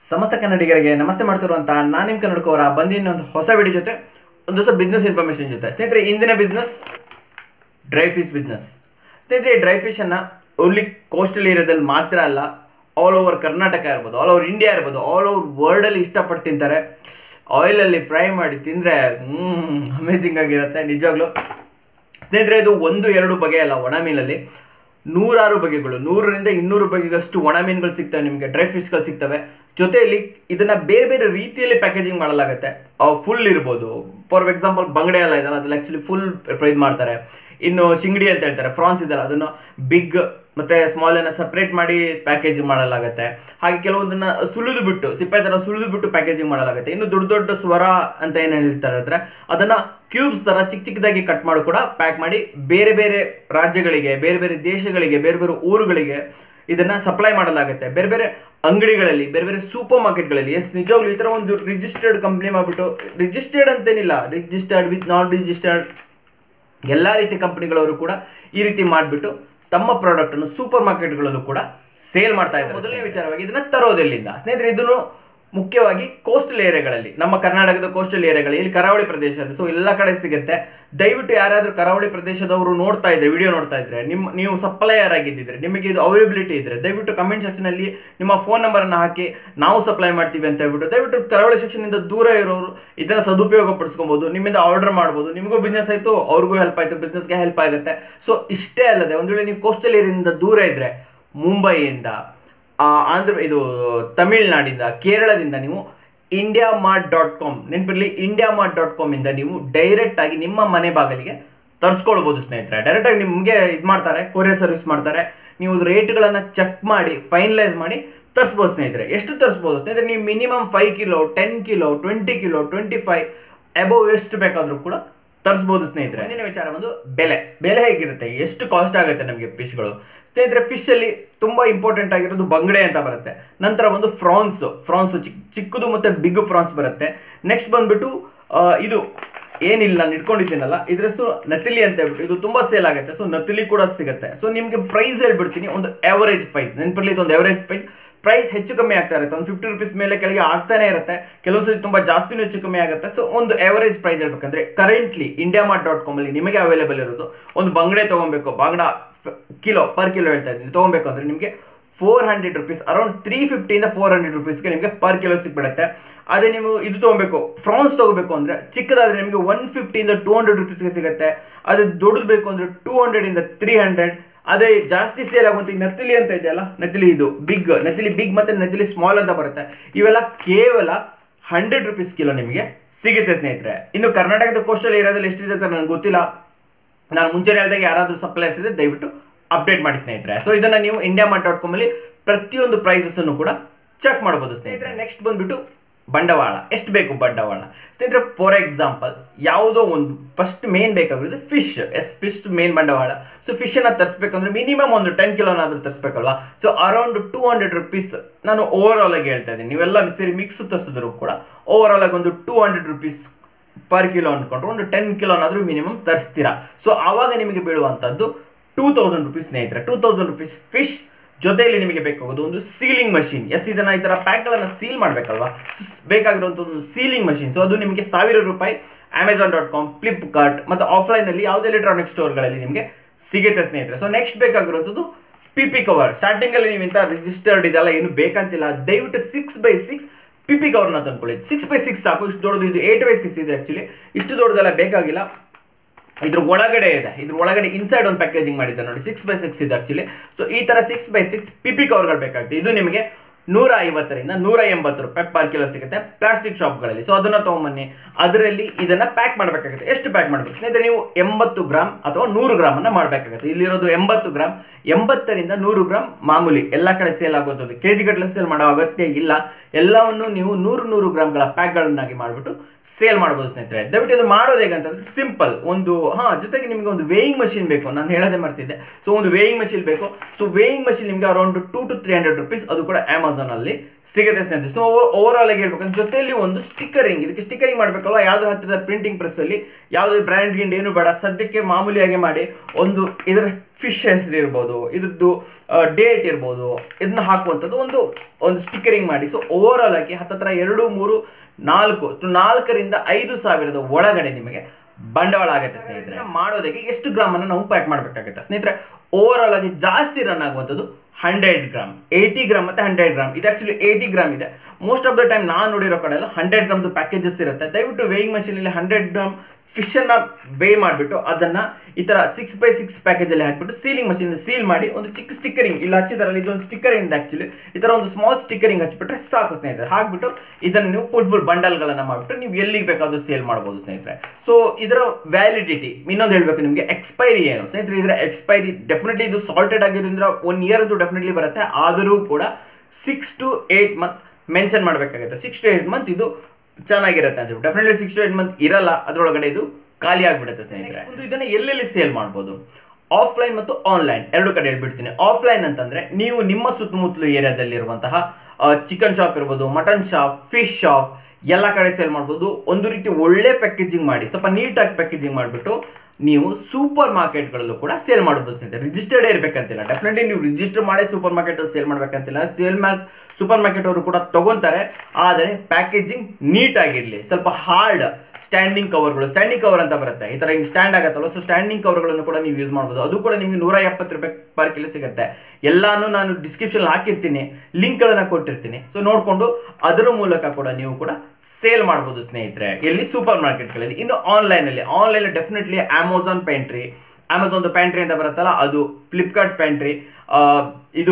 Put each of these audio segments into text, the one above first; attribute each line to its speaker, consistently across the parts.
Speaker 1: ಸಮಸ್ತ ಕನ್ನಡಿಗರಿಗೆ ನಮಸ್ತೆ ಮಾಡ್ತಿರುವಂತ ನಾನು ನಿಮ್ಮ ಕನ್ನಡಕವರ ಬಂದಿನ ಒಂದು ಹೊಸ ವಿಡಿಯೋ ಜೊತೆ ಒಂದು ಹೊಸ ಬಿಸ್ನೆಸ್ ಇನ್ಫಾರ್ಮೇಷನ್ ಜೊತೆ ಸ್ನೇಹಿತರೆ ಇಂದಿನ ಬಿಸ್ನೆಸ್ ಡ್ರೈ ಫಿಶ್ ಬಿಸ್ನೆಸ್ ಸ್ನೇಹಿತರೆ ಈ ಡ್ರೈ ಫಿಶನ್ನು ಓನ್ಲಿ ಕೋಸ್ಟಲ್ ಏರಿಯಾದಲ್ಲಿ ಮಾತ್ರ ಅಲ್ಲ ಆಲ್ ಓವರ್ ಕರ್ನಾಟಕ ಇರ್ಬೋದು ಆಲ್ ಓವರ್ ಇಂಡಿಯಾ ಇರ್ಬೋದು ಆಲ್ ಓವರ್ ವರ್ಲ್ಡಲ್ಲಿ ಇಷ್ಟಪಟ್ಟು ತಿಂತಾರೆ ಆಯಿಲಲ್ಲಿ ಫ್ರೈ ಮಾಡಿ ತಿಂದರೆ ಅಮೇಝಿಂಗ್ ಆಗಿರುತ್ತೆ ನಿಜವಾಗ್ಲೂ ಸ್ನೇಹಿತರೆ ಇದು ಒಂದು ಎರಡು ಬಗೆ ಅಲ್ಲ ಒಣ ಮೀನಲ್ಲಿ ನೂರಾರು ಬಗೆಗಳು ನೂರರಿಂದ ಇನ್ನೂರು ಬಗೆಗಷ್ಟು ಒಣ ಮೀನುಗಳು ಸಿಗ್ತವೆ ನಿಮಗೆ ಡ್ರೈ ಫಿಶ್ಗಳು ಸಿಗ್ತವೆ ಜೊತೆಯಲ್ಲಿ ಇದನ್ನ ಬೇರೆ ಬೇರೆ ರೀತಿಯಲ್ಲಿ ಪ್ಯಾಕೇಜಿಂಗ್ ಮಾಡಲಾಗುತ್ತೆ ಫುಲ್ ಇರ್ಬೋದು ಫಾರ್ ಎಕ್ಸಾಂಪಲ್ ಬಂಗಡೆ ಎಲ್ಲ ಇದಲ್ಲ ಅದ್ರಲ್ಲಿ ಆಕ್ಚುಲಿ ಫುಲ್ ಪ್ರೈಸ್ ಮಾಡ್ತಾರೆ ಇನ್ನು ಶಿಂಗಡಿ ಅಂತ ಹೇಳ್ತಾರೆ ಫ್ರಾನ್ಸ್ ಇದಲ್ಲ ಅದನ್ನು ಬಿಗ್ ಮತ್ತೆ ಸ್ಮಾಲ್ ಅನ್ನ ಸಪ್ರೇಟ್ ಮಾಡಿ ಪ್ಯಾಕೇಜಿಂಗ್ ಮಾಡಲಾಗುತ್ತೆ ಹಾಗೆ ಕೆಲವೊಂದನ್ನ ಸುಲಿದು ಬಿಟ್ಟು ಸಿಪ್ಪೆ ತರ ಸುಲಿದು ಬಿಟ್ಟು ಪ್ಯಾಕೇಜಿಂಗ್ ಮಾಡಲಾಗುತ್ತೆ ಇನ್ನು ದೊಡ್ಡ ದೊಡ್ಡ ಸ್ವರ ಅಂತ ಏನು ಹೇಳ್ತಾರೆ ಅಂದ್ರೆ ಅದನ್ನ ಕ್ಯೂಬ್ಸ್ ತರ ಚಿಕ್ಕ ಚಿಕ್ಕದಾಗಿ ಕಟ್ ಮಾಡಿ ಕೂಡ ಪ್ಯಾಕ್ ಮಾಡಿ ಬೇರೆ ಬೇರೆ ರಾಜ್ಯಗಳಿಗೆ ಬೇರೆ ಬೇರೆ ದೇಶಗಳಿಗೆ ಬೇರೆ ಬೇರೆ ಊರುಗಳಿಗೆ ಇದನ್ನ ಸಪ್ಲೈ ಮಾಡಲಾಗುತ್ತೆ ಬೇರೆ ಬೇರೆ ಅಂಗಡಿಗಳಲ್ಲಿ ಬೇರೆ ಬೇರೆ ಸೂಪರ್ ಮಾರ್ಕೆಟ್ಗಳಲ್ಲಿ ಎಸ್ ನಿಜವಾಗ್ಲೂ ಈ ತರ ಒಂದು ರಿಜಿಸ್ಟರ್ಡ್ ಕಂಪ್ನಿ ಮಾಡ್ಬಿಟ್ಟು ರಿಜಿಸ್ಟರ್ಡ್ ಅಂತೇನಿಲ್ಲ ರಿಜಿಸ್ಟರ್ಡ್ ವಿತ್ ನಾಟ್ ರಿಜಿಸ್ಟರ್ಡ್ ಎಲ್ಲ ರೀತಿ ಕಂಪನಿಗಳವರು ಕೂಡ ಈ ರೀತಿ ಮಾಡಿಬಿಟ್ಟು ತಮ್ಮ ಪ್ರಾಡಕ್ಟ್ ಅನ್ನು ಸೂಪರ್ ಮಾರ್ಕೆಟ್ಗಳಲ್ಲೂ ಕೂಡ ಸೇಲ್ ಮಾಡ್ತಾ ಇದ್ದಾರೆ ಮೊದಲನೇ ವಿಚಾರವಾಗಿ ಇದನ್ನ ತರೋದೆಲ್ಲಿಂದ ಸ್ನೇಹಿತರೆ ಇದನ್ನು ಮುಖ್ಯವಾಗಿ ಕೋಸ್ಟಲ್ ಏರಿಯಾಗಳಲ್ಲಿ ನಮ್ಮ ಕರ್ನಾಟಕದ ಕೋಸ್ಟಲ್ ಏರಿಯಾಗಳಲ್ಲಿ ಇಲ್ಲಿ ಕರಾವಳಿ ಪ್ರದೇಶ ಸೊ ಎಲ್ಲ ಕಡೆ ಸಿಗುತ್ತೆ ದಯವಿಟ್ಟು ಯಾರಾದರೂ ಕರಾವಳಿ ಪ್ರದೇಶದವರು ನೋಡ್ತಾ ಇದ್ರೆ ವಿಡಿಯೋ ನೋಡ್ತಾ ಇದ್ರೆ ನಿಮ್ಮ ನೀವು ಸಪ್ಲೈಯರ್ ಆಗಿದ್ದಿದ್ರೆ ನಿಮಗೆ ಇದು ಅವೈಲಬಿಲಿಟಿ ಇದ್ರೆ ದಯವಿಟ್ಟು ಕಮೆಂಟ್ ಸೆಕ್ಷನ್ ಅಲ್ಲಿ ನಿಮ್ಮ ಫೋನ್ ನಂಬರ್ ಅನ್ನು ಹಾಕಿ ನಾವು ಸಪ್ಲೈ ಮಾಡ್ತೀವಿ ಅಂತ ಹೇಳ್ಬಿಟ್ಟು ದಯವಿಟ್ಟು ಕರಾವಳಿ ಸೆಕ್ಷನ್ ಇಂದ ದೂರ ಇರೋರು ಇದನ್ನ ಸದುಪಯೋಗ ಪಡಿಸ್ಕೊಬಹುದು ನಿಮ್ಮಿಂದ ಆರ್ಡರ್ ಮಾಡ್ಬೋದು ನಿಮಗೂ ಬಿಸ್ನೆಸ್ ಆಯ್ತು ಅವ್ರಿಗೂ ಹೆಲ್ಪ್ ಆಯ್ತು ಬಿಸ್ನೆಸ್ಗೆ ಹೆಲ್ಪ್ ಆಗುತ್ತೆ ಸೊ ಇಷ್ಟೇ ಅಲ್ಲದೆ ಒಂದು ವೇಳೆ ನೀವು ಕೋಸ್ಟಲ್ ಏರಿಯಿಂದ ದೂರ ಇದ್ರೆ ಮುಂಬೈಯಿಂದ ಆ, ಆಂಧ್ರ ಇದು ತಮಿಳ್ನಾಡಿಂದ ಕೇರಳದಿಂದ ನೀವು ಇಂಡಿಯಾ ಮಾರ್ಟ್ ಡಾಟ್ ಕಾಮ್ ನೆನಪಿರಲಿ ಇಂಡಿಯಾ ಮಾರ್ಟ್ ಡಾಟ್ ಕಾಮ್ ಇಂದ ನೀವು ಡೈರೆಕ್ಟ್ ಆಗಿ ನಿಮ್ಮ ಮನೆ ಬಾಗಿಲಿಗೆ ತರಿಸ್ಕೊಳ್ಬೋದು ಸ್ನೇಹಿತರೆ ಡೈರೆಕ್ಟ್ ಆಗಿ ನಿಮಗೆ ಇದು ಮಾಡ್ತಾರೆ ಕೊರಿಯರ್ ಸರ್ವಿಸ್ ಮಾಡ್ತಾರೆ ನೀವು ರೇಟ್ಗಳನ್ನು ಚೆಕ್ ಮಾಡಿ ಫೈನಲೈಸ್ ಮಾಡಿ ತರಿಸ್ಬೋದು ಸ್ನೇಹಿತರೆ ಎಷ್ಟು ತರಿಸ್ಬೋದು ಸ್ನೇಹಿತರೆ ನೀವು minimum five kilo ten kilo twenty kilo twenty five above ಎಷ್ಟು ಬೇಕಾದರೂ ಕೂಡ ತರಿಸ್ಬೋದು ಸ್ನೇಹಿತರೆ ಮುಂದಿನ ವಿಚಾರ ಒಂದು ಬೆಲೆ ಬೆಲೆ ಹೇಗಿರುತ್ತೆ ಎಷ್ಟು ಕಾಸ್ಟ್ ಆಗುತ್ತೆ ನಮಗೆ ಫಿಶ್ಗಳು ಸ್ನೇಹಿತರೆ ಫಿಶ್ ಅಲ್ಲಿ ತುಂಬಾ ಇಂಪಾರ್ಟೆಂಟ್ ಆಗಿರೋದು ಬಂಗಡೆ ಅಂತ ಬರುತ್ತೆ ನಂತರ ಒಂದು ಫ್ರಾನ್ಸ್ ಫ್ರಾನ್ಸ್ ಚಿಕ್ಕ ಚಿಕ್ಕದು ಮತ್ತೆ ಬಿಗ್ ಫ್ರಾನ್ಸ್ ಬರುತ್ತೆ ನೆಕ್ಸ್ಟ್ ಬಂದ್ಬಿಟ್ಟು ಆ, ಇದು ಏನಿಲ್ಲ ನಾನು ಇಟ್ಕೊಂಡಿದ್ದೀನಲ್ಲ ಇದ್ರಷ್ಟು ನತಿಲಿ ಅಂತ ಹೇಳ್ಬಿಟ್ಟು ಇದು ತುಂಬಾ ಸೇಲ್ ಆಗುತ್ತೆ ಸೊ ನತಿಲಿ ಕೂಡ ಸಿಗುತ್ತೆ ಸೊ ನಿಮಗೆ ಪ್ರೈಸ್ ಹೇಳ್ಬಿಡ್ತೀನಿ ಒಂದು ಅವರೇಜ್ ಪ್ರೈಸ್ ನೆನಪಿರಲಿ ಇದು ಒಂದು ಅವರೇಜ್ ಪ್ರೈಸ್ ಪ್ರೈಸ್ ಹೆಚ್ಚು ಕಮ್ಮಿ ಆಗ್ತಾ ಇರುತ್ತೆ ಒಂದು ಫಿಫ್ಟಿ ರುಪೀಸ್ ಮೇಲೆ ಕೆಳಗೆ ಆಗ್ತಾನೆ ಇರುತ್ತೆ ಕೆಲವು ಸಲ ತುಂಬಾ ಜಾಸ್ತಿನೂ ಹೆಚ್ಚು ಕಮ್ಮಿ ಆಗುತ್ತೆ ಸೊ ಒಂದು ಅವರೇಜ್ ಪ್ರೈಸ್ ಹೇಳ್ಬೇಕಂದ್ರೆ currently India mart dot com ಅಲ್ಲಿ ನಿಮಗೆ ಅವೈಲೇಬಲ್ ಇರೋದು ಒಂದು ಬಂಗಡೆ ತಗೊಬೇಕು ಬಾಂಗಡ ಕಿಲೋ ಪರ್ ಕಿಲೋ ಹೇಳ್ತಾ ಇದ್ದೀನಿ ತಗೊಬೇಕು ಅಂದ್ರೆ ನಿಮಗೆ four hundred rupees around three ಫಿಫ್ಟಿಯಿಂದ ಫೋರ್ ಹಂಡ್ರೆಡ್ ರುಪೀಸ್ಗೆ ನಿಮಗೆ ಪರ್ ಕಿಲೋ ಸಿಕ್ಬಿಡುತ್ತೆ ಅದೇ ನೀವು ಇದು ತಗೋಬೇಕು ಫ್ರಾನ್ಸ್ ತಗೋಬೇಕು ಅಂದ್ರೆ ಚಿಕ್ಕದಾದ್ರೆ ನಿಮಗೆ ಒನ್ ಫಿಫ್ಟಿಯಿಂದ ಟೂ ಹಂಡ್ರೆಡ್ ರುಪೀಸ್ಗೆ ಸಿಗುತ್ತೆ ಅದು ದೊಡ್ಡದು ಬೇಕು ಅಂದ್ರೆ ಟೂ ಹಂಡ್ರೆಡ್ ಇಂದ ತ್ರೀ ಹಂಡ್ರೆಡ್ ಅದೇ ಜಾಸ್ತಿ ಸೇಲ್ ಆಗುವಂತ ಈ ನತಿಲಿ ಅಂತ ಇದೆಯಲ್ಲ ನತಿಲಿ ಇದು ಬಿಗ್ ನತಿಲಿ ಬಿಗ್ ಮತ್ತೆ ನತಿಲಿ ಸ್ಮಾಲ್ ಅಂತ ಬರುತ್ತೆ ಇವೆಲ್ಲ ಕೇವಲ ಹಂಡ್ರೆಡ್ ರುಪೀಸ್ ಕಿಲೋ ನಿಮಗೆ ಸಿಗುತ್ತೆ ಸ್ನೇಹಿತರೆ ಇನ್ನು ಕರ್ನಾಟಕದ ಕೋಸ್ಟಲ್ ಏರಿಯಾದಲ್ಲಿ ಎಷ್ಟಿದೆ ಅಂತ ನನಗೆ ಗೊತ್ತಿಲ್ಲ ನಾನು ಮುಂಚೆ ಹೇಳಿದಾಗ ಯಾರಾದರೂ ಸಪ್ಲೈಸ್ ಇದೆ ದಯವಿಟ್ಟು ಅಪ್ಡೇಟ್ ಮಾಡಿ ಸ್ನೇಹಿತರೆ ಸೊ ಇದನ್ನ ನೀವು ಇಂಡಿಯಾ ಮಾರ್ಟ್ ಡಾಟ್ ಕಾಮ್ ಅಲ್ಲಿ ಪ್ರತಿಯೊಂದು ಪ್ರೈಸಸ್ ಅನ್ನು ಕೂಡ ಚೆಕ್ ಮಾಡಬಹುದು ಸ್ನೇಹಿತರೆ ನೆಕ್ಸ್ಟ್ ಬಂದ್ಬಿಟ್ಟು ಬಂಡವಾಳ ಎಷ್ಟು ಬೇಕು ಬಂಡವಾಳ ಸ್ನೇಹಿತರೆ ಫಾರ್ ಎಕ್ಸಾಂಪಲ್ ಯಾವುದೋ ಒಂದು ಫಸ್ಟ್ ಮೇನ್ ಬೇಕಾಗಿರೋದು ಫಿಶ್ ಎಸ್ ಫಿಶ್ ಮೇನ್ ಬಂಡವಾಳ ಸೊ ಫಿಶ್ ಅನ್ನ ತರಿಸ್ಬೇಕಂದ್ರೆ ಮಿನಿಮಮ್ ಒಂದು ಟೆನ್ ಕಿಲೋನಾದ್ರೂ ತರಿಸ್ಬೇಕಲ್ವಾ so around two hundred rupees ನಾನು ಓವರ್ ಆಲ್ ಆಗಿ ಹೇಳ್ತಾ ಇದ್ದೀನಿ ನೀವೆಲ್ಲ ಸೇರಿ ಮಿಕ್ಸ್ ತರಿಸಿದ್ರು ಕೂಡ ಓವರ್ ಆಲ್ ಆಗಿ ಒಂದು two hundred rupees per kilo ಅನ್ಕೊಂಡ್ರೆ ಒಂದು ಟೆನ್ ಕಿಲೋನಾದ್ರೂ ಮಿನಿಮಮ್ ತರಿಸ್ತೀರಾ ಸೊ ಆವಾಗ ನಿಮಗೆ ಬೀಳುವಂಥದ್ದು ಟೂ ತೌಸಂಡ್ ರುಪೀಸ್ ಸ್ನೇಹಿತರೆ ಟೂ ತೌಸಂಡ್ ರುಪೀಸ್ ಫಿಶ್ ಜೊತೆಯಲ್ಲಿ ನಿಮಗೆ ಬೇಕಾಗೋದು ಒಂದು ಸೀಲಿಂಗ್ ಮಷಿನ್ ಎಸ್ ಇದನ್ನ ಈ ತರ ಪ್ಯಾಕ್ಗಳನ್ನು ಸೀಲ್ ಮಾಡಬೇಕಲ್ವಾ ಬೇಕಾಗಿರುವಂಥ ಒಂದು ಸೀಲಿಂಗ್ ಮಷಿನ್ ಸೊ ಅದು ನಿಮಗೆ ಸಾವಿರ ರೂಪಾಯಿ ಅಮೆಝಾನ್ ಡಾಟ್ ಕಾಮ್ ಫ್ಲಿಪ್ಕಾರ್ಟ್ ಮತ್ತು ಆಫ್ಲೈನಲ್ಲಿ ಯಾವುದೇ ಎಲೆಕ್ಟ್ರಾನಿಕ್ ಸ್ಟೋರ್ಗಳಲ್ಲಿ ನಿಮಗೆ ಸಿಗುತ್ತೆ ಸ್ನೇಹಿತರೆ ಸೊ ನೆಕ್ಸ್ಟ್ ಬೇಕಾಗಿರುವಂಥದ್ದು ಪಿ ಪಿ ಕವರ್ ಸ್ಟಾರ್ಟಿಂಗಲ್ಲಿ ನೀವು ಇಂಥ ರಿಜಿಸ್ಟರ್ಡ್ ಇದೆಲ್ಲ ಏನು ಬೇಕಂತಿಲ್ಲ ದಯವಿಟ್ಟು six by six P P ಕವರ್ನ ತಂದ್ಕೊಳ್ಳಿ ಸಿಕ್ಸ್ ಬೈ ಸಿಕ್ಸ್ ಸಾಕು ಇಷ್ಟು ದೊಡ್ಡದು ಇದು ಏಟ್ ಬೈ ಸಿಕ್ಸ್ ಇದೆ ಆ್ಯಕ್ಚುಲಿ ಇಷ್ಟು ದೊಡ್ಡದೆಲ್ಲ ಬೇಕಾಗಿಲ್ಲ ಇದ್ರ ಒಳಗಡೆ ಇದೆ ಇದ್ರ ಒಳಗಡೆ ಇನ್ಸೈಡ್ ಒಂದು ಪ್ಯಾಕೇಜಿಂಗ್ ಮಾಡಿದ್ದೆ ನೋಡಿ ಸಿಕ್ಸ್ ಬೈ ಸಿಕ್ಸ್ ಇದೆ ಆಕ್ಚುಲಿ ಸೊ ಈ ತರ six by six P P ಕವರ್ಗಳು ಬೇಕಾಗುತ್ತೆ ಇದು ನಿಮಗೆ ನೂರ ಐವತ್ತರಿಂದ ನೂರ ಎಂಬತ್ತು ರೂಪಾಯಿ ಪರ್ ಕಿಲೋ ಸಿಗುತ್ತೆ ಪ್ಲಾಸ್ಟಿಕ್ ಶಾಪ್ಗಳಲ್ಲಿ ಸೊ ಅದನ್ನ ತಗೊಂಬನ್ನಿ ಅದರಲ್ಲಿ ಇದನ್ನ ಪ್ಯಾಕ್ ಮಾಡಬೇಕಾಗುತ್ತೆ ಎಷ್ಟು ಪ್ಯಾಕ್ ಮಾಡಬೇಕು ಸ್ನೇಹಿತರೆ ನೀವು ಎಂಬತ್ತು ಗ್ರಾಮ್ ಅಥವಾ ನೂರು ಗ್ರಾಮ್ ಅನ್ನ ಮಾಡಬೇಕಾಗುತ್ತೆ ಇಲ್ಲಿರೋದು ಎಂಬತ್ತು ಗ್ರಾಮ್ ಎಂಬತ್ತರಿಂದ ನೂರು ಗ್ರಾಮ್ ಮಾಮೂಲಿ ಎಲ್ಲ ಕಡೆ ಸೇಲ್ ಆಗುವಂಥದ್ದು ಕೆ ಜಿ ಗಟ್ಟಲೆ ಸೇಲ್ ಮಾಡೋ ಅಗತ್ಯ ಇಲ್ಲ ಎಲ್ಲವನ್ನು ನೀವು ನೂರು ನೂರು ಗ್ರಾಮ್ಗಳ ಪ್ಯಾಕ್ಗಳನ್ನಾಗಿ ಮಾಡಿಬಿಟ್ಟು ಸೇಲ್ ಮಾಡ್ಬೋದು ಸ್ನೇಹಿತರೆ ದಯವಿಟ್ಟು ಇದು ಮಾಡೋದು ಹೇಗಂತಂದ್ರೆ ಸಿಂಪಲ್ ಒಂದು ಹಾ ಜೊತೆಗೆ ನಿಮಗೆ ಒಂದು ವೇಯಿಂಗ್ ಮಷಿನ್ ಬೇಕು ನಾನು ಹೇಳೋದೇ ಮಾಡ್ತಿದ್ದೆ ಸೊ ಒಂದು ವೇಯಿಂಗ್ ಮಷಿನ್ ಬೇಕು ಸೊ ವೇಯಿಂಗ್ ಮಷಿನ್ ನಿಮಗೆ around two to three hundred rupees ಅದು ಕೂಡ ಅಮೆಝಾನ್ ಅಮೆಝಾನ್ ಅಲ್ಲಿ ಸಿಗುತ್ತೆ ಸ್ನೇಹಿತರೆ ಸೊ ಓವರ್ ಆಲ್ ಆಗಿ ಹೇಳ್ಬೇಕಂದ್ರೆ ಜೊತೆಯಲ್ಲಿ ಒಂದು ಸ್ಟಿಕ್ಕರಿಂಗ್ ಇದಕ್ಕೆ ಸ್ಟಿಕ್ಕರಿಂಗ್ ಮಾಡಬೇಕಲ್ವ ಯಾವ್ದು ಹತ್ತಿರದ ಪ್ರಿಂಟಿಂಗ್ ಪ್ರೆಸ್ ಅಲ್ಲಿ ಯಾವುದೇ ಬ್ರ್ಯಾಂಡ್ ಗಿಂಡ್ ಏನು ಬೇಡ ಸದ್ಯಕ್ಕೆ ಮಾಮೂಲಿಯಾಗಿ ಮಾಡಿ ಒಂದು ಇದರ ಫಿಶ್ ಹೆಸರು ಇರ್ಬೋದು ಇದ್ರದ್ದು ಡೇಟ್ ಇರ್ಬೋದು ಇದನ್ನ ಹಾಕುವಂಥದ್ದು ಒಂದು ಒಂದು ಸ್ಟಿಕ್ಕರಿಂಗ್ ಮಾಡಿ ಸೊ ಓವರ್ ಆಲ್ ಆಗಿ ಹತ್ತತ್ರ ಎರಡು ಮೂರು ನಾಲ್ಕು to ನಾಲ್ಕರಿಂದ ಐದು ಸಾವಿರದ ಒಳಗಡೆ ನಿಮಗೆ ಬಂಡವಾಳ ಆಗುತ್ತೆ ಸ್ನೇಹಿತರೆ ಮಾಡೋದಕ್ಕೆ ಎಷ್ಟು ಗ್ರಾಮ್ ಅನ್ನು ನಾವು ಪ್ಯಾಕ್ ಮಾಡಬೇಕಾಗುತ್ತೆ ಸ್ನೇಹಿತರೆ ಓವರ್ ಆಲ್ ಆಗಿ ಜಾಸ್ತಿ ರನ್ ಆಗುವಂಥದ್ದು ಹಂಡ್ರೆಡ್ ಗ್ರಾಮ್ ಏಯ್ಟಿ ಗ್ರಾಮ್ ಮತ್ತೆ ಹಂಡ್ರೆಡ್ ಗ್ರಾಮ್ ಇದು ಆಕ್ಚುಲಿ ಏಯ್ಟಿ ಗ್ರಾಮ್ ಇದೆ ಮೋಸ್ಟ್ ಆಫ್ ದ ಟೈಮ್ ನಾನು ನೋಡಿರೋ ಕಡೆ ಎಲ್ಲ ಹಂಡ್ರೆಡ್ ಗ್ರಾಮ್ದು ಪ್ಯಾಕೇಜಸ್ ಇರುತ್ತೆ ದಯವಿಟ್ಟು ವೇಯಿಂಗ್ ಮಷೀನಲ್ಲಿ ಹಂಡ್ರೆಡ್ ಗ್ರಾಮ್ ಫಿಶ್ ಅನ್ನ ವೇ ಮಾಡಿಬಿಟ್ಟು ಅದನ್ನ ಈ ತರ ಸಿಕ್ಸ್ ಬೈ ಸಿಕ್ಸ್ ಪ್ಯಾಕೇಜ್ ಅಲ್ಲಿ ಹಾಕ್ಬಿಟ್ಟು ಸೀಲಿಂಗ್ ಮಷೀನ್ ಸೀಲ್ ಮಾಡಿ ಒಂದು ಚಿಕ್ಕ ಸ್ಟಿಕ್ಕರಿಂಗ್ ಇಲ್ಲಿ ಹಚ್ಚಿದಾರಲ್ಲ ಇದೊಂದು ಸ್ಟಿಕ್ಕರಿಂಗ್ ಆಕ್ಚುಲಿ ಈ ತರ ಒಂದು ಸ್ಮಾಲ್ ಸ್ಟಿಕ್ಕರಿಂಗ್ ಹಚ್ಬಿಟ್ರೆ ಸಾಕು ಸ್ನೇಹಿತರೆ ಹಾಕ್ಬಿಟ್ಟು ಇದನ್ನ ನೀವು ಫುಲ್ ಫುಲ್ ಬಂಡಲ್ಗಳನ್ನ ಮಾಡ್ಬಿಟ್ಟು ನೀವು ಎಲ್ಲಿಗೆ ಬೇಕಾದ್ರೂ ಸೇಲ್ ಮಾಡ್ಬೋದು ಸ್ನೇಹಿತರೆ ಸೊ ಇದರ ವ್ಯಾಲಿಡಿಟಿ ಇನ್ನೊಂದು ಹೇಳ್ಬೇಕು ನಿಮಗೆ ಎಕ್ಸ್ಪೈರಿ ಏನು ಸ್ನೇಹಿತರೆ ಇದರ ಎಕ್ಸ್ಪೈರಿ ಡೆಫಿನೆಟ್ಲಿ ಇದು ಸಾಲ್ಟೆಡ್ ಆಗಿರೋದ್ರಿಂದ ಒನ್ ಇಯರ್ ಅದು ಡೆಫಿನೆಟ್ಲಿ ಬರುತ್ತೆ ಆದರೂ ಕೂಡ six to eight month mention ಮಾಡಬೇಕಾಗುತ್ತೆ ಸಿಕ್ಸ್ ಟು ಏಟ್ ಮಂತ್ ಇದು ಚೆನ್ನಾಗಿರುತ್ತೆ ಅಂತ definitely six to eight month ಇರಲ್ಲ ಅದರೊಳಗಡೆ ಇದು ಖಾಲಿ ಆಗಿಬಿಡುತ್ತೆ ಸ್ನೇಹಿತರೆ ಒಂದು ಇದನ್ನ ಎಲ್ಲೆಲ್ಲಿ ಸೇಲ್ ಮಾಡ್ಬೋದು ಆಫ್ಲೈನ್ ಮತ್ತು ಆನ್ಲೈನ್ ಎರಡು ಕಡೆ ಹೇಳ್ಬಿಡ್ತೀನಿ ಆಫ್ಲೈನ್ ಅಂತಂದ್ರೆ ನೀವು ನಿಮ್ಮ ಸುತ್ತಮುತ್ತಲು ಏರಿಯಾದಲ್ಲಿರುವಂತಹ ಚಿಕನ್ ಶಾಪ್ ಇರ್ಬೋದು ಮಟನ್ ಶಾಪ್ ಫಿಶ್ ಶಾಪ್ ಎಲ್ಲ ಕಡೆ ಸೇಲ್ ಮಾಡ್ಬೋದು ಒಂದು ರೀತಿ ಒಳ್ಳೆ ಪ್ಯಾಕೇಜಿಂಗ್ ಮಾಡಿ ಸ್ವಲ್ಪ ನೀಟಾಗಿ ಪ್ಯಾಕೇಜಿಂಗ್ ಮಾಡಿಬಿಟ್ಟು ನೀವು ಸೂಪರ್ ಮಾರ್ಕೆಟ್ಗಳಲ್ಲೂ ಕೂಡ ಸೇಲ್ ಮಾಡಬಹುದು ಸ್ನೇಹಿತರೆ ರಿಜಿಸ್ಟರ್ಡ್ ಇರಬೇಕಂತಿಲ್ಲ ಡೆಫಿನೆಟ್ಲಿ ನೀವು ರಿಜಿಸ್ಟರ್ ಮಾಡೇ ಸೂಪರ್ ಮಾರ್ಕೆಟ್ ಸೇಲ್ ಮಾಡಬೇಕಂತಿಲ್ಲ ಸೇಲ್ ಮ್ಯಾಕ್ ಸೂಪರ್ ಮಾರ್ಕೆಟ್ ಅವರು ಕೂಡ ತಗೊಂತಾರೆ ಆದರೆ ಪ್ಯಾಕೇಜಿಂಗ್ ನೀಟ್ ಆಗಿರಲಿ ಸ್ವಲ್ಪ ಹಾರ್ಡ್ ಸ್ಟ್ಯಾಂಡಿಂಗ್ ಕವರ್ಗಳು ಸ್ಟ್ಯಾಂಡಿಂಗ್ ಕವರ್ ಅಂತ ಬರುತ್ತೆ ಈ ತರ ಹಿಂಗೆ ಸ್ಟ್ಯಾಂಡ್ ಆಗತ್ತಲ್ಲ ಸೊ ಸ್ಟ್ಯಾಂಡಿಂಗ್ ಕವರ್ಗಳನ್ನು ಕೂಡ ನೀವು ಯೂಸ್ ಮಾಡ್ಬೋದು ಅದು ಕೂಡ ನಿಮಗೆ ನೂರ ಎಪ್ಪತ್ತು ರೂಪಾಯಿ ಪರ್ ಕಿಲೋ ಸಿಗುತ್ತೆ ಎಲ್ಲಾನು ನಾನು ಡಿಸ್ಕ್ರಿಪ್ಷನ್ ಹಾಕಿರ್ತೀನಿ ಲಿಂಕ್ಗಳನ್ನ ಕೊಟ್ಟಿರ್ತೀನಿ ಸೊ ನೋಡಿಕೊಂಡು ಅದರ ಮೂಲಕ ಕೂಡ ನೀವು ಕೂಡ ಸೇಲ್ ಮಾಡ್ಬೋದು ಸ್ನೇಹಿತರೆ ಎಲ್ಲಿ ಸೂಪರ್ ಮಾರ್ಕೆಟ್ಗಳಲ್ಲಿ ಇನ್ನು ಆನ್ಲೈನಲ್ಲಿ ಆನ್ಲೈನ್ ಡೆಫಿನೆಟ್ಲಿ ಅಮೆಝಾನ್ ಪ್ಯಾಂಟ್ರಿ ಅಮೆಝಾನ್ದು ಪ್ಯಾಂಟ್ರಿ ಅಂತ ಬರುತ್ತಲ್ಲ ಅದು ಫ್ಲಿಪ್ಕಾರ್ಟ್ ಪ್ಯಾಂಟ್ರಿ ಇದು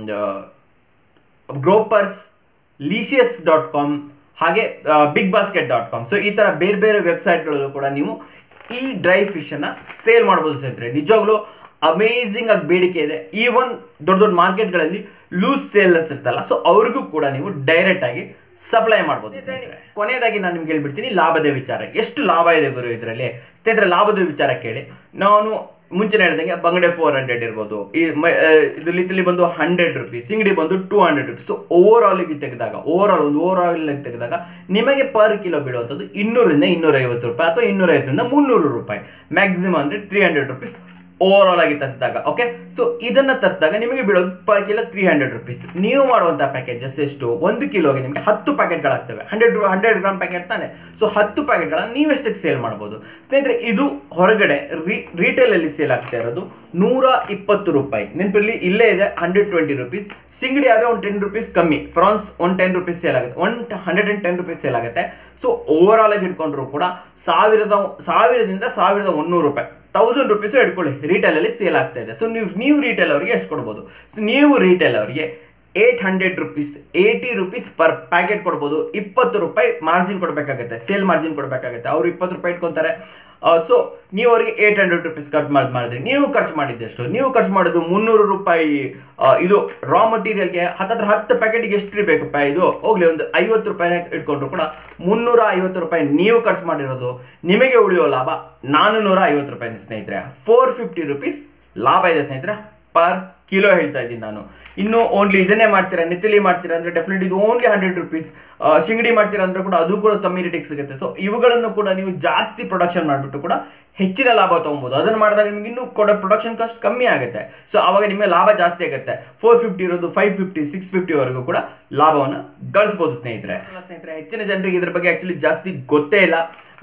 Speaker 1: ಗ್ರೋಪರ್ಸ್ ಲೀಸಿಯಸ್ ಡಾಟ್ ಕಾಮ್ ಹಾಗೆ Big Basket dot com so ಈ ಥರ ಬೇರೆ ಬೇರೆ ವೆಬ್ಸೈಟ್ಗಳಲ್ಲೂ ಕೂಡ ನೀವು ಈ ಡ್ರೈ ಫಿಶನ್ನು ಸೇಲ್ ಮಾಡ್ಬೋದು ಸ್ನೇಹಿತರೆ ನಿಜವಾಗ್ಲೂ ಅಮೇಝಿಂಗ್ ಆಗಿ ಬೇಡಿಕೆ ಇದೆ ಈವನ್ ದೊಡ್ಡ ದೊಡ್ಡ ಮಾರ್ಕೆಟ್ಗಳಲ್ಲಿ ಲೂಸ್ ಸೇಲ್ಸ್ ಇರ್ತಲ್ಲ ಸೊ ಅವ್ರಿಗೂ ಕೂಡ ನೀವು ಡೈರೆಕ್ಟ್ ಆಗಿ ಸಪ್ಲೈ ಮಾಡ್ಬೋದು ಸ್ನೇಹಿತರೆ ಕೊನೆಯದಾಗಿ ನಾನು ನಿಮ್ಗೆ ಹೇಳ್ಬಿಡ್ತೀನಿ ಲಾಭದ ವಿಚಾರ ಎಷ್ಟು ಲಾಭ ಇದೆ ಗುರು ಇದರಲ್ಲಿ ಸ್ನೇಹಿತರೆ ಲಾಭದ ವಿಚಾರ ಕೇಳಿ ನಾನು ಮುಂಚೆ ಹೇಳ್ದಂಗೆ ಬಂಗಡೆ ಫೋರ್ ಹಂಡ್ರೆಡ್ ಇರ್ಬೋದು ಈ ಇದರಲ್ಲಿ ಇಲ್ಲಿ ಬಂದು ಹಂಡ್ರೆಡ್ ರುಪೀಸ್ ಸಿಂಗಡಿ ಬಂದು ಟೂ ಹಂಡ್ರೆಡ್ ರುಪೀಸ್ ಸೊ ಓವರ್ ಆಲಿಗೆ ತೆಗೆದಾಗ ಓವರ್ ಆಲ್ ಒಂದು ಓವರ್ ಆಲ್ ತೆಗೆದಾಗ ನಿಮಗೆ ಪರ್ ಕಿಲೋ ಬೀಳುವಂಥದ್ದು ಇನ್ನೂರಿಂದ ಇನ್ನೂರೈವತ್ತು ರೂಪಾಯಿ ಅಥವಾ ಇನ್ನೂರೈವತ್ತರಿಂದ ಮುನ್ನೂರು ರೂಪಾಯಿ ಮ್ಯಾಕ್ಸಿಮಮ್ ಅಂದರೆ three hundred rupees overall ಆಗಿ ತರಿಸಿದಾಗ ಓಕೆ ಸೊ ಇದನ್ನ ತರಿಸಿದಾಗ ನಿಮಗೆ ಬೀಳೋದು per kilo three hundred rupees ನೀವು ಮಾಡುವಂಥ ಪ್ಯಾಕೇಜಸ್ ಎಷ್ಟು ಒಂದು ಕಿಲೋಗೆ ನಿಮಗೆ ಹತ್ತು ಪ್ಯಾಕೆಟ್ಗಳಾಗ್ತವೆ ಹಂಡ್ರೆಡ್ ಹಂಡ್ರೆಡ್ ಗ್ರಾಮ್ ಪ್ಯಾಕೆಟ್ ತಾನೆ ಸೊ ಹತ್ತು ಪ್ಯಾಕೆಟ್ಗಳನ್ನ ನೀವೆಷ್ಟಕ್ಕೆ ಸೇಲ್ ಮಾಡ್ಬೋದು ಸ್ನೇಹಿತರೆ ಇದು ಹೊರಗಡೆ ರೀಟೇಲಲ್ಲಿ ಸೇಲ್ ಆಗ್ತಾ ಇರೋದು ನೂರ ಇಪ್ಪತ್ತು ರೂಪಾಯಿ ನೆನಪಿರಲಿ ಇಲ್ಲೇ ಇದೆ ಹಂಡ್ರೆಡ್ ಟ್ವೆಂಟಿ ರುಪೀಸ್ ಸಿಂಗಡಿ ಆದರೆ ಒಂದು ಟೆನ್ ರುಪೀಸ್ ಕಮ್ಮಿ ಫ್ರಾನ್ಸ್ ಒನ್ ಟೆನ್ ರುಪೀಸ್ ಸೇಲ್ ಆಗುತ್ತೆ one hundred and ten rupees sale ಆಗುತ್ತೆ ಸೊ ಓವರ್ ಆಲ್ ಆಗಿ ಇಟ್ಕೊಂಡ್ರು ಕೂಡ ಸಾವಿರದ ಸಾವಿರದಿಂದ ಸಾವಿರದ ಒನ್ನೂರು ರೂಪಾಯಿ ತೌಸಂಡ್ ರುಪೀಸ್ ಇಟ್ಕೊಳ್ಳಿ ರಿಟೇಲಲ್ಲಿ ಸೇಲ್ ಆಗ್ತಾ ಇದೆ ಸೊ ನೀವು ನೀವು ರಿಟೇಲ್ ಅವರಿಗೆ ಎಷ್ಟು ಕೊಡ್ಬೋದು ಸೊ ನೀವು ರಿಟೇಲ್ ಅವರಿಗೆ eight hundred rupees eighty rupees per packet ಕೊಡ್ಬೋದು ಇಪ್ಪತ್ತು ರೂಪಾಯಿ ಮಾರ್ಜಿನ್ ಕೊಡಬೇಕಾಗುತ್ತೆ ಸೇಲ್ ಮಾರ್ಜಿನ್ ಕೊಡಬೇಕಾಗುತ್ತೆ ಅವರು ಇಪ್ಪತ್ತು ರೂಪಾಯಿ ಇಟ್ಕೊತಾರೆ ಸೊ ನೀವು ಅವರಿಗೆ ಏಯ್ಟ್ ಹಂಡ್ರೆಡ್ ರುಪೀಸ್ ಖರ್ಚು ಮಾಡಿ ಮಾಡಿದ್ರಿ ನೀವು ಖರ್ಚು ಮಾಡಿದ್ದೆಷ್ಟು ನೀವು ಖರ್ಚು ಮಾಡೋದು ಮುನ್ನೂರು ರೂಪಾಯಿ ಇದು ರಾ ಮಟೀರಿಯಲ್ಗೆ ಹತ್ತತ್ರ ಹತ್ತು ಪ್ಯಾಕೆಟ್ಗೆ ಎಷ್ಟು ಬೇಕಪ್ಪ ಇದು ಹೋಗ್ಲಿ ಒಂದು ಐವತ್ತು ರೂಪಾಯಿನ ಇಟ್ಕೊಂಡ್ರು ಕೂಡ ಮುನ್ನೂರ ಐವತ್ತು ರೂಪಾಯಿ ನೀವು ಖರ್ಚು ಮಾಡಿರೋದು ನಿಮಗೆ ಉಳಿಯೋ ಲಾಭ ನಾನ್ನೂರ ನೂರ ಐವತ್ತು ರೂಪಾಯಿ ಸ್ನೇಹಿತರೆ ಫೋರ್ ಫಿಫ್ಟಿ ರುಪೀಸ್ ಲಾಭ ಇದೆ ಸ್ನೇಹಿತರೆ ಪರ್ ಕಿಲೋ ಹೇಳ್ತಾ ಇದ್ದೀನಿ ನಾನು ಇನ್ನು ಓನ್ಲಿ ಇದನ್ನೇ ಮಾಡ್ತೀರಾ ನೆತ್ತಿಲಿ ಮಾಡ್ತೀರಾ ಅಂದ್ರೆ ಡೆಫಿನೆಟ್ ಇದು ಓನ್ಲಿ ಹಂಡ್ರೆಡ್ ರುಪೀಸ್ ಶಿಂಗಡಿ ಮಾಡ್ತೀರಾ ಅಂದ್ರೆ ಕೂಡ ಅದು ಕೂಡ ಕಮ್ಮಿ ರೇಟಿಗೆ ಸಿಗುತ್ತೆ ಸೊ ಇವುಗಳನ್ನು ಕೂಡ ನೀವು ಜಾಸ್ತಿ ಪ್ರೊಡಕ್ಷನ್ ಮಾಡಿಬಿಟ್ಟು ಕೂಡ ಹೆಚ್ಚಿನ ಲಾಭ ತೊಗೊಬೋದು ಅದನ್ನು ಮಾಡಿದಾಗ ನಿಮ್ಗೆ ಇನ್ನೂ ಕೂಡ ಪ್ರೊಡಕ್ಷನ್ ಕಾಸ್ಟ್ ಕಮ್ಮಿ ಆಗುತ್ತೆ ಸೊ ಆವಾಗ ನಿಮಗೆ ಲಾಭ ಜಾಸ್ತಿ ಆಗುತ್ತೆ ಫೋರ್ ಫಿಫ್ಟಿ ಇರೋದು ಫೈವ್ ಫಿಫ್ಟಿ ಸಿಕ್ಸ್ ಫಿಫ್ಟಿವರೆಗೂ ಕೂಡ ಲಾಭವನ್ನು ಗಳಿಸ್ಬೋದು ಸ್ನೇಹಿತರೆ ಸ್ನೇಹಿತರೆ ಹೆಚ್ಚಿನ ಜನರಿಗೆ ಇದ್ರ ಬಗ್ಗೆ ಆಕ್ಚುಲಿ ಜಾಸ್ತಿ ಗೊತ್ತೇ ಇಲ್ಲ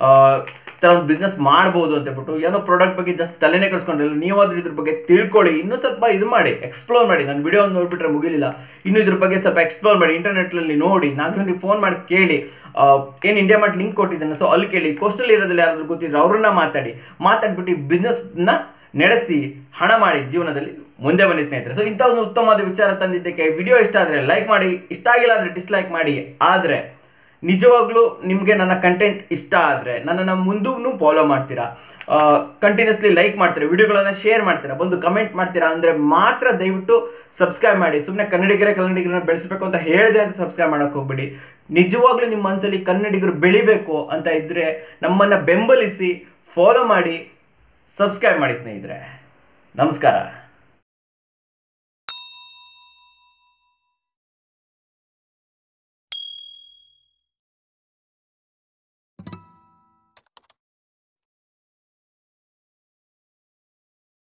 Speaker 1: ಥರ ಒಂದು ಬಿಸ್ನೆಸ್ ಮಾಡ್ಬೋದು ಅಂತ ಹೇಳ್ಬಿಟ್ಟು ಏನೋ ಪ್ರಾಡಕ್ಟ್ ಬಗ್ಗೆ ಜಾಸ್ತಿ ತಲೆನೇ ಕೆಡಿಸ್ಕೊಂಡಿಲ್ಲ ನೀವಾದ್ರೂ ಇದ್ರ ಬಗ್ಗೆ ತಿಳ್ಕೊಳ್ಳಿ ಇನ್ನೂ ಸ್ವಲ್ಪ ಇದು ಮಾಡಿ ಎಕ್ಸ್ಪ್ಲೋರ್ ಮಾಡಿ ನಾನು ವಿಡಿಯೋ ನೋಡ್ಬಿಟ್ರೆ ಮುಗಿಲಿಲ್ಲ ಇನ್ನು ಇದ್ರ ಬಗ್ಗೆ ಸ್ವಲ್ಪ ಎಕ್ಸ್ಪ್ಲೋರ್ ಮಾಡಿ ಇಂಟರ್ನೆಟ್ನಲ್ಲಿ ನೋಡಿ ನಾಲ್ಕು ಜನರಿಗೆ ಫೋನ್ ಮಾಡಿ ಕೇಳಿ ಏನು ಇಂಡಿಯಾ ಮಾರ್ಟ್ ಲಿಂಕ್ ಕೊಟ್ಟಿದ್ದಾನೆ ಸೊ ಅಲ್ಲಿ ಕೇಳಿ ಕೋಸ್ಟಲ್ ಏರಿಯಾದಲ್ಲಿ ಯಾರಾದ್ರೂ ಗೊತ್ತಿದ್ರೆ ಅವ್ರನ್ನ ಮಾತಾಡಿ ಮಾತಾಡ್ಬಿಟ್ಟು ಬಿಸ್ನೆಸ್ನ ನಡೆಸಿ ಹಣ ಮಾಡಿ ಜೀವನದಲ್ಲಿ ಮುಂದೆ ಬನ್ನಿ ಸ್ನೇಹಿತರೆ ಸೊ ಇಂಥ ಒಂದು ಉತ್ತಮವಾದ ವಿಚಾರ ತಂದಿದ್ದಕ್ಕೆ ವಿಡಿಯೋ ಇಷ್ಟ ಆದರೆ ಲೈಕ್ ಮಾಡಿ ಇಷ್ಟ ಆಗಿಲ್ಲ ಅಂದರೆ ಡಿಸ್ಲೈಕ್ ಮಾಡಿ ಆದರೆ ನಿಜವಾಗ್ಲೂ ನಿಮಗೆ ನನ್ನ ಕಂಟೆಂಟ್ ಇಷ್ಟ ಆದರೆ ನನ್ನನ್ನು ಮುಂದೂ ಫಾಲೋ ಮಾಡ್ತೀರಾ ಕಂಟಿನ್ಯೂಸ್ಲಿ ಲೈಕ್ ಮಾಡ್ತೀರಾ ವಿಡಿಯೋಗಳನ್ನು ಶೇರ್ ಮಾಡ್ತೀರಾ ಬಂದು ಕಮೆಂಟ್ ಮಾಡ್ತೀರಾ ಅಂದರೆ ಮಾತ್ರ ದಯವಿಟ್ಟು ಸಬ್ಸ್ಕ್ರೈಬ್ ಮಾಡಿ ಸುಮ್ಮನೆ ಕನ್ನಡಿಗರೇ ಕನ್ನಡಿಗರನ್ನ ಬೆಳೆಸಬೇಕು ಅಂತ ಹೇಳಿದೆ ಅಂತ ಸಬ್ಸ್ಕ್ರೈಬ್ ಮಾಡೋಕೆ ಹೋಗ್ಬಿಡಿ ನಿಜವಾಗ್ಲೂ ನಿಮ್ಮ ಮನಸ್ಸಲ್ಲಿ ಕನ್ನಡಿಗರು ಬೆಳಿಬೇಕು ಅಂತ ಇದ್ದರೆ ನಮ್ಮನ್ನು ಬೆಂಬಲಿಸಿ ಫಾಲೋ ಮಾಡಿ ಸಬ್ಸ್ಕ್ರೈಬ್ ಮಾಡಿ ಸ್ನೇಹಿತರೆ ನಮಸ್ಕಾರ